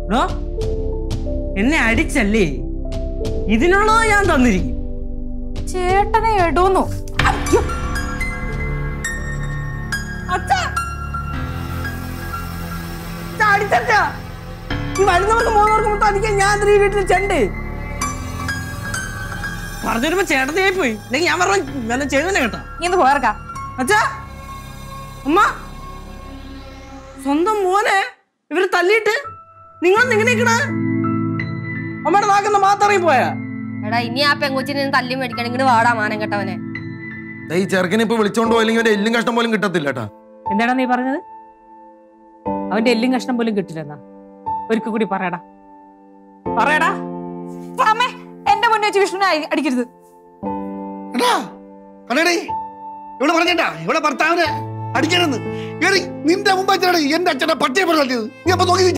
ഡോ എന്നെ അടിച്ചല്ലേ ഇതിനുള്ളത് ഞാൻ തന്നിരിക്കും ചേട്ടനെ എടുന്നു അച്ഛാ അച്ഛാ, അടിച്ചച്ഛാ. ഈ വരുന്നവർക്ക് മൂന്നവർക്ക് മൊത്തം അടിക്കാൻ ഞാൻ എന്തിനാ ഈ വീട്ടിൽ ചെണ്ട് പറഞ്ഞു വരുമ്പോ ചേട്ടത്തിയായി പോയി അല്ലെങ്കിൽ ഞാൻ പറഞ്ഞ വല്ല ചെയ്തന്നെ കേട്ടോ നീ ഒന്ന് പോയർക്കാ അച്ഛാ അമ്മ സ്വന്തം മോനെ ഇവര് തല്ലിയിട്ട് നിങ്ങൾ എങ്ങനെയൊക്കെയാണ് അമ്മയുടെ നാക്കുന്ന മാത്രമേ പോയാ എടാ ഇനി ആ പെങ്കൊച്ചിനെ നിന്ന് തല്ലി മേടിക്കണം ഇങ്ങോട്ട് വാടാ മാനം കെട്ടവനെ ദേ, ഈ ചെറുക്കനെ ഇപ്പൊ വിളിച്ചോണ്ട് പോയില്ലെങ്കിൽ അവന്റെ എല്ലും കഷ്ടം പോലും കിട്ടത്തില്ല കേട്ടാ എന്താടാ നീ പറഞ്ഞത് അവന്റെ എല്ലും കഷ്ണം പോലും കിട്ടില്ലെന്നാ ഒരിക്കൽ കൂടി പറയടാ പറയടാ അമ്മേ എന്റെ മുന്നേ വെച്ച് വിഷ്ണുവിനെ അടി- അടിക്കരുത് എടാ കണ്ടേ ഇവിടെ പറഞ്ഞേട്ടാ ഇവിടെ ഭർത്താവിനെ അടിക്കണമെന്ന് എടി നിന്റെ മുമ്പ് എന്റെ അച്ഛനെ പട്ടിയെ പോലെ തല്ലിയത് നീ അപ്പൊ നോക്കി